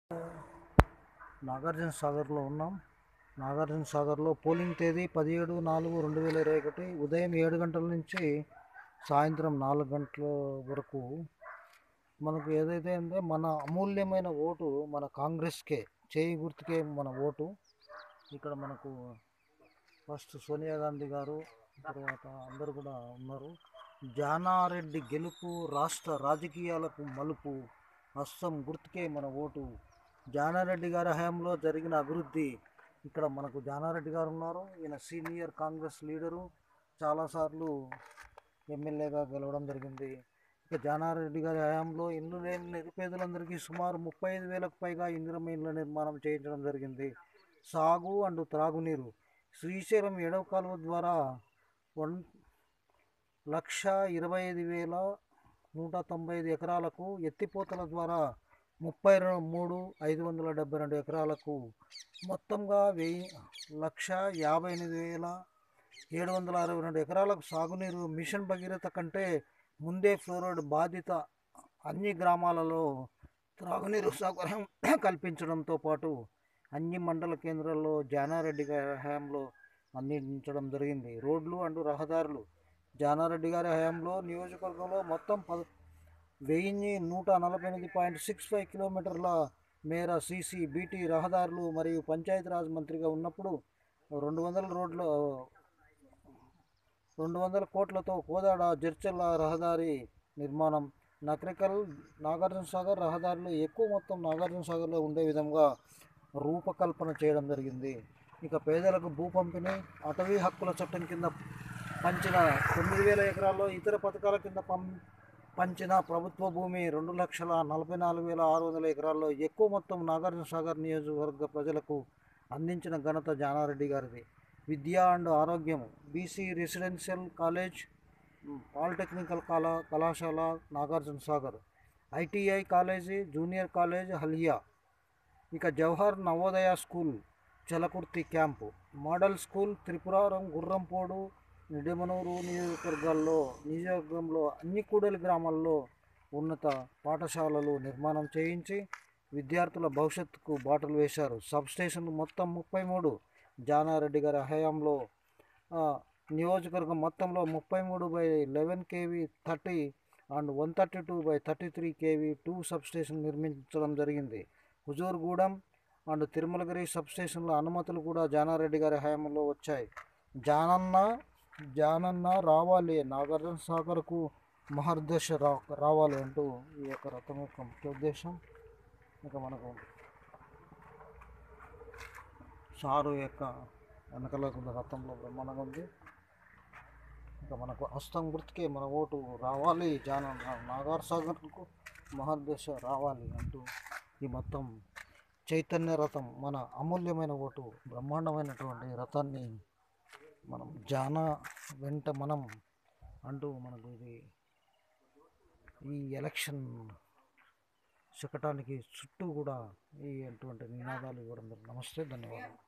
నాగార్జున సాగర్లో ఉన్నాం నాగార్జున సాగర్లో పోలింగ్ తేదీ పదిహేడు నాలుగు రెండు వేల ఇరవై ఒకటి ఉదయం ఏడు గంటల నుంచి సాయంత్రం నాలుగు గంటల వరకు మనకు ఏదైతే ఉందో మన అమూల్యమైన ఓటు మన కాంగ్రెస్కే చేయి గుర్తుకే మన ఓటు ఇక్కడ మనకు ఫస్ట్ సోనియా గాంధీ గారు తర్వాత అందరు కూడా ఉన్నారు జానారెడ్డి గెలుపు రాష్ట్ర రాజకీయాలకు మలుపు హస్తం గుర్తుకే మన ఓటు జానారెడ్డి గారి హయాంలో జరిగిన అభివృద్ధి ఇక్కడ మనకు జానారెడ్డి గారు ఉన్నారు ఈయన సీనియర్ కాంగ్రెస్ లీడరు చాలాసార్లు ఎమ్మెల్యేగా గెలవడం జరిగింది ఇక జానారెడ్డి గారి హయాంలో ఇల్లు లేని నిరుపేదలందరికీ సుమారు ముప్పై ఐదు వేలకు పైగా ఇందిరమ్మ ఇళ్ళ నిర్మాణం చేయించడం జరిగింది సాగు అండ్ త్రాగునీరు శ్రీశైలం ఏడవ కాలువ ద్వారా వన్ లక్ష ఇరవై ఐదు వేల నూట తొంభై ఐదు ఎకరాలకు ఎత్తిపోతల ద్వారా ముప్పై రెండు మూడు ఐదు వందల డెబ్బై రెండు ఎకరాలకు మొత్తంగా వెయ్యి లక్ష యాభై ఎనిమిది వేల ఏడు వందల అరవై రెండు ఎకరాలకు సాగునీరు మిషన్ భగీరథ కంటే ముందే ఫ్లోరైడ్ బాధిత అన్ని గ్రామాలలో త్రాగునీరు సౌకర్యం కల్పించడంతో పాటు అన్ని మండల కేంద్రాల్లో జానారెడ్డి గారి హయాంలో అందించడం జరిగింది రోడ్లు అండ్ రహదారులు జానారెడ్డి గారి హయాంలో నియోజకవర్గంలో మొత్తం పద వెయ్యి నూట నలభై ఎనిమిది పాయింట్ సిక్స్ ఫైవ్ కిలోమీటర్ల మేర సీసీ బీటీ రహదారులు మరియు పంచాయతీరాజ్ మంత్రిగా ఉన్నప్పుడు రెండు వందల రోడ్ల రెండు వందల కోట్లతో కోదాడ జడ్చర్ల రహదారి నిర్మాణం నకరికల్ నాగార్జున సాగర్ రహదారులు ఎక్కువ మొత్తం నాగార్జున సాగర్లో ఉండే విధంగా రూపకల్పన చేయడం జరిగింది ఇక పేదలకు భూ పంపిణీ అటవీ హక్కుల చట్టం కింద పంచిన తొమ్మిది వేల ఎకరాల్లో ఇతర పథకాల కింద పం పంచిన ప్రభుత్వ భూమి రెండు లక్షల నలభై నాలుగు వేల ఆరు వందల ఎకరాల్లో ఎక్కువ మొత్తం నాగార్జున సాగర్ నియోజకవర్గ ప్రజలకు అందించిన ఘనత జానారెడ్డి గారిది విద్య అండ్ ఆరోగ్యం బీసీ రెసిడెన్షియల్ కాలేజ్ పాలిటెక్నికల్ కళా కళాశాల Nagarjuna Sagar ITI college junior college Haliya ఇక Jawahar Navodaya school Chalakurthi camp model school Tripuraram Gurrampodu Nidamanur నియోజకవర్గాల్లో నియోజకవర్గంలో అన్ని కూడలి గ్రామాల్లో ఉన్నత పాఠశాలలు నిర్మాణం చేయించి విద్యార్థుల భవిష్యత్తుకు బాటలు వేశారు సబ్ స్టేషన్లు మొత్తం ముప్పై మూడు జానారెడ్డి గారి హయాంలో ఆ, నియోజకవర్గం మొత్తంలో ముప్పై మూడు by eleven KV thirty and one thirty two by thirty three KV two substation నిర్మించడం జరిగింది హుజూర్గూడెం అండ్ తిరుమలగిరి సబ్ స్టేషన్ల అనుమతులు కూడా జానారెడ్డి గారి హయాంలో వచ్చాయి జానన్న జానన్న రావాలి నాగార్జున సాగర్కు మహర్దశ రా రావాలి అంటూ ఈ యొక్క రథం యొక్క ముఖ్య ఉద్దేశం ఇక మనకు సారు యొక్క వెనకల ఉన్న రథంలో బ్రహ్మాండంగా ఉంది ఇక మనకు హస్తం గుర్తుకే మన ఓటు రావాలి జాన నాగార్ సాగర్కు మహర్దశ రావాలి అంటూ ఈ మొత్తం చైతన్య రథం మన అమూల్యమైన ఓటు బ్రహ్మాండమైనటువంటి రథాన్ని మనం జాన వెంట మనం అంటూ మనకు ఇది ఈ ఎలక్షన్ శకటానికి చుట్టూ కూడా ఈ అటువంటి నినాదాలు ఇవ్వడం జరిగింది. నమస్తే ధన్యవాదాలు